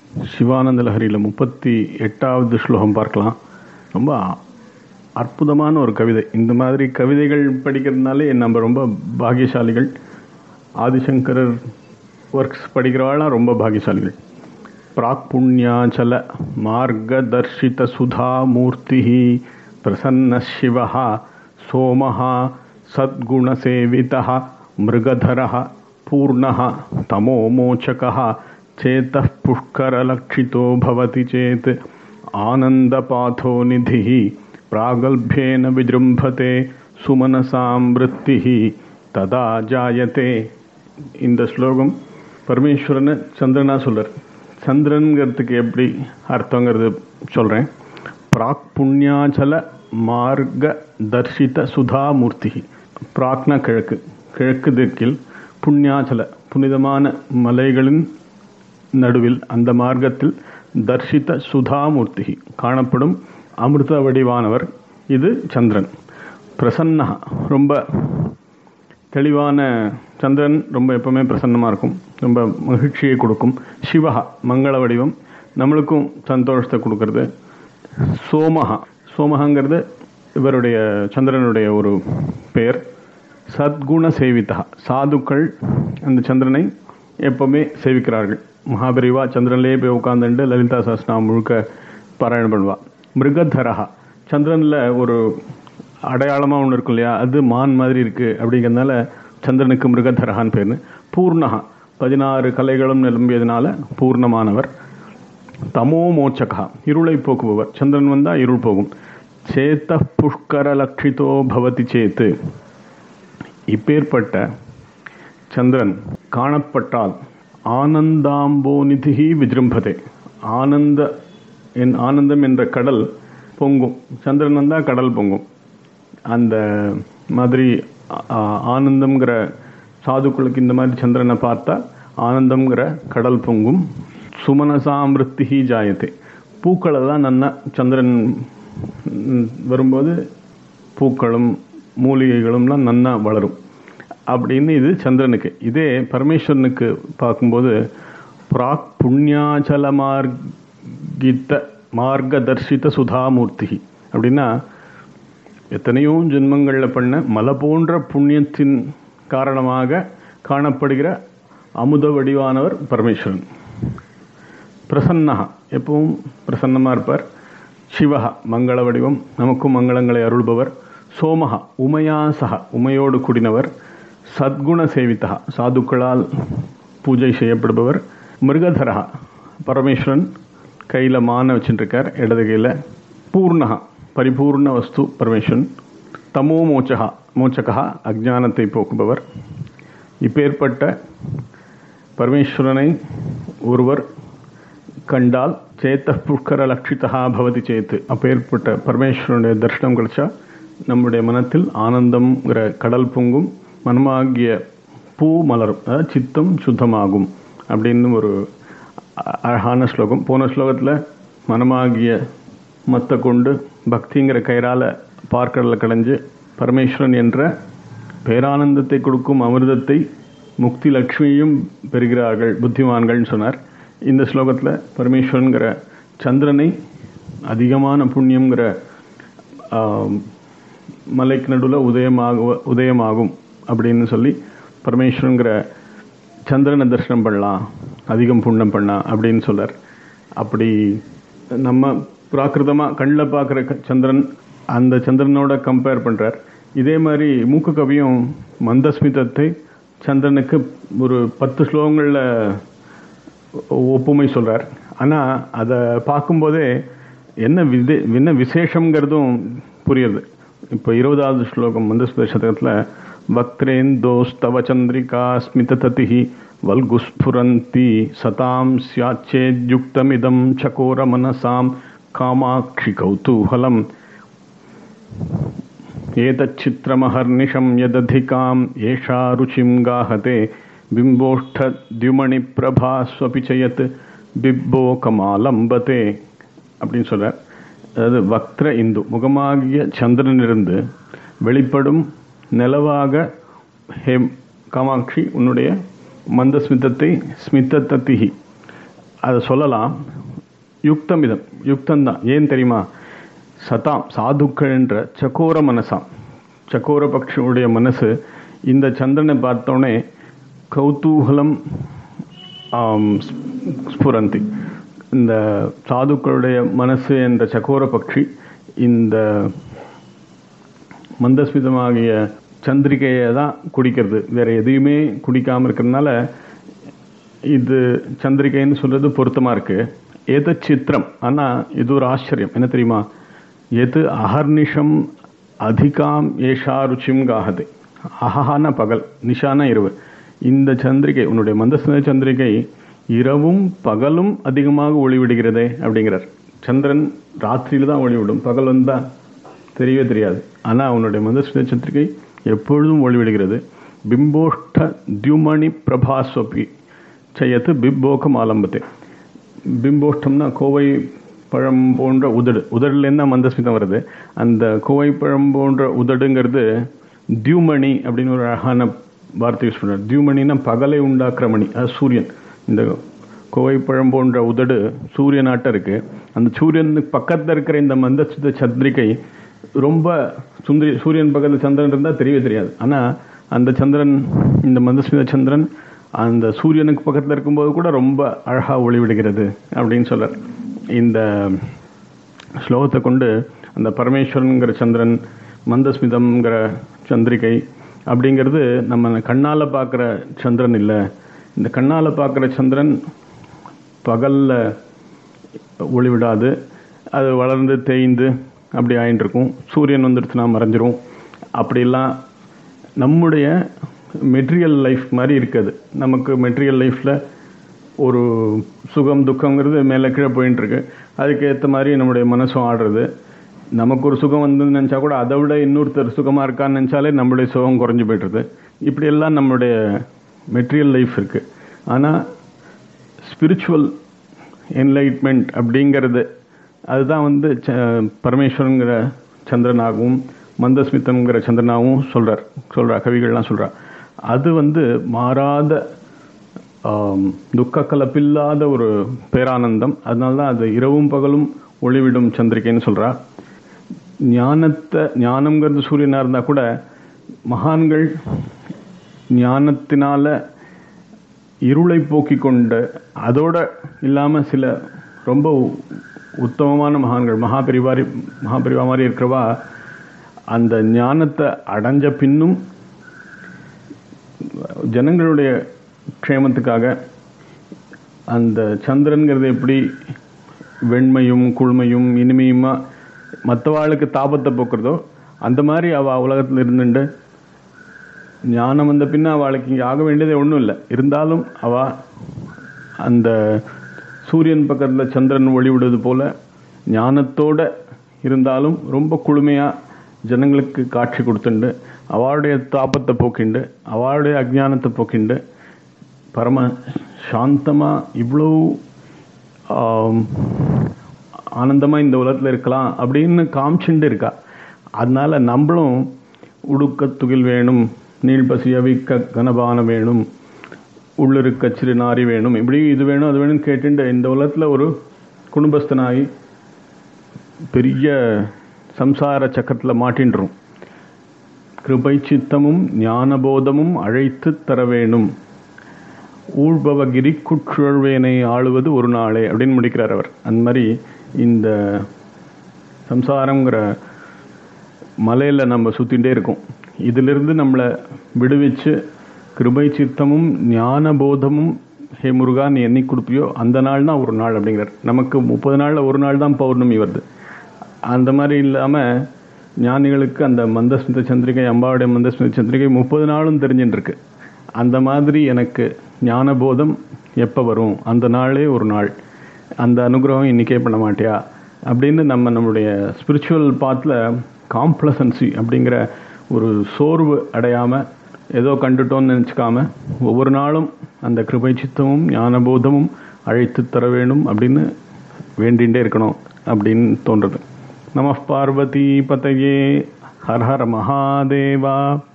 சிவானந்த லஹரியில் முப்பத்தி எட்டாவது ஸ்லோகம் பார்க்கலாம் ரொம்ப அற்புதமான ஒரு கவிதை இந்த மாதிரி கவிதைகள் படிக்கிறதுனாலே நம்ம ரொம்ப பாகியசாலிகள் ஆதிசங்கரர் ஒர்க்ஸ் படிக்கிறவாள்லாம் ரொம்ப பாகியசாலிகள் பிராக் புண்ணியாச்சல மார்கதர்ஷித சுதா மூர்த்தி பிரசன்ன சிவ சோம சத்குணசேவித மிருகதர பூர்ண தமோமோச்சக चेतः पुष्करलक्षितो भवति चेत् आनन्दपाथो निधिः प्रागल्भ्येन विजृम्भते सुमनसां वृत्तिः तदा जायते இந்த ஸ்லோகம் பரமேஸ்வரனை சந்திரனா சொல்றார் சந்திரன்கிறதுக்கு எப்படி அர்த்தங்கிறது சொல்கிறேன் பிராக் புண்ணியாச்சல மார்க தர்ஷித சுதாமூர்த்தி பிராக்னா கிழக்கு கிழக்கு திக்கில் புண்ணியாச்சல புனிதமான மலைகளின் நடுவில் அந்த மார்க்கத்தில் தர்ஷித சுதாமூர்த்தி காணப்படும் அமிர்த வடிவானவர் இது சந்திரன் பிரசன்னா ரொம்ப தெளிவான சந்திரன் ரொம்ப எப்பவுமே பிரசன்னமாக இருக்கும் ரொம்ப மகிழ்ச்சியை கொடுக்கும் சிவஹா மங்கள வடிவம் நம்மளுக்கும் சந்தோஷத்தை கொடுக்கறது சோமஹா சோமஹாங்கிறது இவருடைய சந்திரனுடைய ஒரு பெயர் சத்குண சேவிதா சாதுக்கள் அந்த சந்திரனை எப்பவுமே சேவிக்கிறார்கள் மகாபெரிவா சந்திரன்லேயே போய் உட்காந்துட்டு லலிதா சாஸ்திரம் முழுக்க பாராயணம் பண்ணுவா மிருகதரஹா சந்திரனில் ஒரு அடையாளமாக ஒன்று இருக்கும் இல்லையா அது மான் மாதிரி இருக்குது அப்படிங்கிறதுனால சந்திரனுக்கு மிருகதரஹான்னு பேர்னு பூர்ணஹா பதினாறு கலைகளும் நிரம்பியதுனால பூர்ணமானவர் தமோ மோச்சகா இருளை போக்குபவர் சந்திரன் வந்தால் இருள் போகும் சேத்த புஷ்கர லட்சிதோ பவதி சேத்து இப்பேற்பட்ட சந்திரன் காணப்பட்டால் ஆனந்தாம்போநிதி விஜృంభதே ஆனந்த என் ஆனந்தம் என்ற கடல் பொங்கும் சந்திரன் வந்தால் கடல் பொங்கும் அந்த மாதிரி ஆனந்தம்ங்கிற சாதுக்களுக்கு இந்த மாதிரி சந்திரனை பார்த்தா ஆனந்தம்ங்கிற கடல் பொங்கும் சுமனசாமிருத்தி ஜாயத்தை பூக்களெல்லாம் நன்னா சந்திரன் வரும்போது பூக்களும் மூலிகைகளும்லாம் நன்னா வளரும் அப்படின்னு இது சந்திரனுக்கு இதே பரமேஸ்வரனுக்கு பார்க்கும்போது பிராக் புண்ணியாச்சல மார்கித்த மார்கதர்ஷித சுதாமூர்த்தி அப்படின்னா எத்தனையோ ஜென்மங்களில் பண்ண மலை போன்ற புண்ணியத்தின் காரணமாக காணப்படுகிற அமுத வடிவானவர் பரமேஸ்வரன் பிரசன்னா எப்பவும் பிரசன்னமாக இருப்பார் சிவஹா மங்கள வடிவம் நமக்கும் மங்களங்களை அருள்பவர் சோமஹா உமையாசக உமையோடு கூடினவர் சத்குண சேவிதா சாதுக்களால் பூஜை செய்யப்படுபவர் மிருகதரா பரமேஸ்வரன் கையில் மான வச்சுட்டுருக்கார் இடது கையில் பூர்ணகா பரிபூர்ண வஸ்து பரமேஸ்வரன் தமோ மோச்சகா மோச்சகா அஜானத்தை போக்குபவர் இப்பேற்பட்ட பரமேஸ்வரனை ஒருவர் கண்டால் சேத்த புஷ்கர லட்சிதா பவதி சேத்து அப்பேற்பட்ட பரமேஸ்வரனுடைய தரிசனம் கிடைச்சா நம்முடைய மனத்தில் ஆனந்தம்ங்கிற கடல் பொங்கும் மனமாகிய பூ மலரும் அதாவது சித்தம் சுத்தமாகும் அப்படின்னு ஒரு அழகான ஸ்லோகம் போன ஸ்லோகத்தில் மனமாகிய மத்த கொண்டு பக்திங்கிற கயிறால் பார்க்கடலில் கடைஞ்சு பரமேஸ்வரன் என்ற பேரானந்தத்தை கொடுக்கும் அமிர்தத்தை முக்தி லக்ஷ்மியும் பெறுகிறார்கள் புத்திமான்கள்னு சொன்னார் இந்த ஸ்லோகத்தில் பரமேஸ்வரனுங்கிற சந்திரனை அதிகமான புண்ணியங்கிற மலைக்கு நடுவில் உதயமாக உதயமாகும் அப்படின்னு சொல்லி பரமேஸ்வரங்கிற சந்திரனை தரிசனம் பண்ணலாம் அதிகம் புண்ணியம் பண்ணலாம் அப்படின்னு சொல்கிறார் அப்படி நம்ம பிராகிருதமாக கண்ணில் பார்க்குற சந்திரன் அந்த சந்திரனோட கம்பேர் பண்ணுறார் இதே மாதிரி மூக்கு கவியும் மந்தஸ்மிதத்தை சந்திரனுக்கு ஒரு பத்து ஸ்லோகங்களில் ஒப்புமை சொல்கிறார் ஆனால் அதை பார்க்கும்போதே என்ன விதே என்ன விசேஷங்கிறதும் புரியுது இப்போ இருபதாவது ஸ்லோகம் மந்தஸ்மித சதகத்தில் வக்ரேந்தோஸ்தவ சந்திரிகா ஸ்மிதததி வல்குஸ்ஃபுரந்தி சதாம் சியாச்சேத்யுக்தமிதம் சகோர மனசாம் காமாட்சி கௌதூகலம் एतच्चित्रमहर्निशं यदधिकां एषा रुचिं गाहते பிம்போஷ்டத்யுமணிப்பிரபாஸ்வபி சயத் பிப்போ கமாலம்பதே அப்படின்னு சொல்கிறார் அதாவது வக்ர இந்து முகமாகிய சந்திரனிலிருந்து வெளிப்படும் நிலவாக ஹே காமாட்சி உன்னுடைய மந்த ஸ்மிதத்தை ஸ்மிதத்திகி அதை சொல்லலாம் யுக்தமிதம் யுக்தந்தான் ஏன் தெரியுமா சதாம் சாதுக்கள் என்ற சக்கோர மனசாம் சக்கோர பக்ஷனுடைய மனசு இந்த சந்திரனை பார்த்தோன்னே கௌதூகலம் ஆம், ஸ்புரந்தி இந்த சாதுக்களுடைய மனசு என்ற சக்கோர பக்ஷி இந்த மந்தஸ்மிதமாகிய சந்திரிகையை தான் குடிக்கிறது வேற எதையுமே குடிக்காம இருக்கிறதுனால இது சந்திரிகைன்னு சொல்றது பொருத்தமா இருக்கு ஏத சித்திரம் ஆனா இது ஒரு ஆச்சரியம் என்ன தெரியுமா எது அகர்நிஷம் அதிகாம் ஏஷா ருச்சிம் காகது அஹான பகல் நிஷான இரவு இந்த சந்திரிகை உன்னுடைய மந்தஸ்மித சந்திரிகை இரவும் பகலும் அதிகமாக ஒளிவிடுகிறதே அப்படிங்கிறார் சந்திரன் ராத்திரியில தான் ஒளிவிடும் பகல் வந்தா தெரியவே தெரியாது ஆனா அவனுடைய மந்தஸ்மித சந்திரிகை எப்பொழுதும் ஒளிவிடுகிறது பிம்போஷ்ட தியுமணி பிரபாஸ்வபி செய்யத்து பிம்போகம் ஆலம்பத்தை பிம்போஷ்டம்னா கோவை பழம் போன்ற உதடு உதடுலேருந்து தான் மந்தஸ்மிதம் வருது அந்த கோவை பழம் போன்ற உதடுங்கிறது தியூமணி அப்படின்னு ஒரு அழகான வார்த்தை யூஸ் பண்ணுறார் தியூமணினா பகலை உண்டாக்குற மணி அது சூரியன் இந்த கோவை பழம் போன்ற உதடு சூரியனாட்டம் இருக்கு அந்த சூரியனுக்கு பக்கத்தில் இருக்கிற இந்த மந்தஸ்மித சந்திரிகை ரொம்ப சுந்தரி சூரியன் பக்கத்தில் சந்திரன் இருந்தால் தெரியவே தெரியாது ஆனால் அந்த சந்திரன் இந்த மந்தஸ்மித சந்திரன் அந்த சூரியனுக்கு பக்கத்தில் இருக்கும்போது கூட ரொம்ப அழகாக ஒளிவிடுகிறது அப்படின்னு சொல்றார் இந்த ஸ்லோகத்தை கொண்டு அந்த பரமேஸ்வரனுங்கிற சந்திரன் மந்தஸ்மிதம்ங்கிற சந்திரிகை அப்படிங்கிறது நம்ம கண்ணால் பார்க்குற சந்திரன் இல்லை இந்த கண்ணால் பார்க்குற சந்திரன் பகலில் ஒளிவிடாது அது வளர்ந்து தேய்ந்து அப்படி ஆயின்னு இருக்கும் சூரியன் வந்துடுச்சுன்னா மறைஞ்சிரும் அப்படிலாம் நம்முடைய மெட்டீரியல் லைஃப் மாதிரி இருக்காது நமக்கு மெட்டீரியல் லைஃப்பில் ஒரு சுகம் துக்கங்கிறது மேலே கீழே போயின்னு இருக்கு அதுக்கு ஏற்ற மாதிரி நம்முடைய மனசும் ஆடுறது நமக்கு ஒரு சுகம் வந்து நினச்சா கூட அதை விட இன்னொருத்தர் சுகமாக இருக்கான்னு நினச்சாலே நம்மளுடைய சுகம் குறைஞ்சு போய்டுறது இப்படியெல்லாம் நம்மளுடைய மெட்டீரியல் லைஃப் இருக்குது ஆனால் ஸ்பிரிச்சுவல் என்லைட்மெண்ட் அப்படிங்கிறது அதுதான் வந்து ச பரமேஸ்வரங்கிற சந்திரனாகவும் மந்தஸ்மிதம்ங்கிற சந்திரனாகவும் சொல்கிறார் சொல்கிறா கவிகள்லாம் சொல்கிறா அது வந்து மாறாத ஆம், துக்க கலப்பில்லாத ஒரு பேரானந்தம் அதனால தான் அது இரவும் பகலும் ஒளிவிடும் சந்திரிகைன்னு சொல்கிறா ஞானத்தை ஞானம்ங்கிறது சூரியனாக இருந்தால் கூட மகான்கள் ஞானத்தினால இருளை போக்கிக் கொண்டு அதோட இல்லாமல் சில ரொம்ப உ- உத்தமமான மகான்கள் மகாபரிவாரி மகாபரிவா மாதிரி இருக்கிறவா அந்த ஞானத்தை அடைஞ்ச பின்னும் ஜனங்களுடைய க்ஷேமத்துக்காக அந்த சந்திரன்கிறது எப்படி வெண்மையும் குளுமையும் இனிமையுமா மற்றவாளுக்கு தாபத்தை போக்குறதோ அந்த மாதிரி அவள் உலகத்தில் இருந்துட்டு ஞானம் வந்த பின்ன அவளுக்கு இங்கே ஆக வேண்டியதே ஒன்றும் இல்லை இருந்தாலும் அவ அந்த சூரியன் பக்கத்தில் சந்திரன் ஒளி விடுவது போல ஞானத்தோட இருந்தாலும் ரொம்ப குளுமையாக ஜனங்களுக்கு காட்சி கொடுத்துண்டு அவளுடைய தாபத்தை போக்கிண்டு அவளுடைய அஜ்ஞானத்தை போக்கிண்டு பரம சாந்தமாக இவ்வளோ ஆம், ஆனந்தமா இந்த உலகத்துல இருக்கலாம் அப்படின்னு காமிச்சுண்டு இருக்கா அதனால நம்மளும் உடுக்க துகில் வேணும் நீள்பசி அவிக்க கனபானம் வேணும் உள்ளிருக்க சிறு நாரி வேணும் இப்படி இது வேணும் அது வேணும்னு கேட்டுண்டு இந்த உலகத்துல ஒரு குடும்பஸ்தனாகி பெரிய சம்சார சக்கரத்துல மாட்டின்றோம் கிருபை சித்தமும் ஞானபோதமும் அழைத்து தர வேணும் ஊழ்பவகிரி குற்றுழ்வேனை ஆளுவது ஒரு நாளே அப்படின்னு முடிக்கிறார் அவர் அந்த மாதிரி இந்த சம்சாரங்கிற மலையில நம்ம சுத்திட்டே இருக்கோம் இதிலிருந்து நம்மளை விடுவிச்சு கிருபை சித்தமும் ஞான போதமும் ஹே முருகா நீ என்னைக்கு கொடுப்பியோ அந்த நாள் தான் ஒரு நாள் அப்படிங்கிறார் நமக்கு முப்பது நாள்ல ஒரு நாள் தான் பௌர்ணமி வருது அந்த மாதிரி இல்லாம ஞானிகளுக்கு அந்த மந்தஸ்மித சந்திரிகை அம்பாவுடைய மந்தஸ்மித சந்திரிகை முப்பது நாளும் தெரிஞ்சுட்டு இருக்கு அந்த மாதிரி எனக்கு ஞான போதம் எப்போ வரும் அந்த நாளே ஒரு நாள் அந்த அனுகிரகம் இன்னைக்கே பண்ண மாட்டியா அப்படின்னு நம்ம நம்மளுடைய ஸ்பிரிச்சுவல் பாத்தில் காம்ப்ளசன்சி அப்படிங்கிற ஒரு சோர்வு அடையாமல் ஏதோ கண்டுட்டோம்னு நினச்சிக்காம ஒவ்வொரு நாளும் அந்த கிருபை சித்தமும் ஞானபோதமும் அழைத்து தர வேணும் அப்படின்னு வேண்டிகிட்டே இருக்கணும் அப்படின்னு தோன்றுது நம பார்வதி பதையே ஹர ஹர மகாதேவா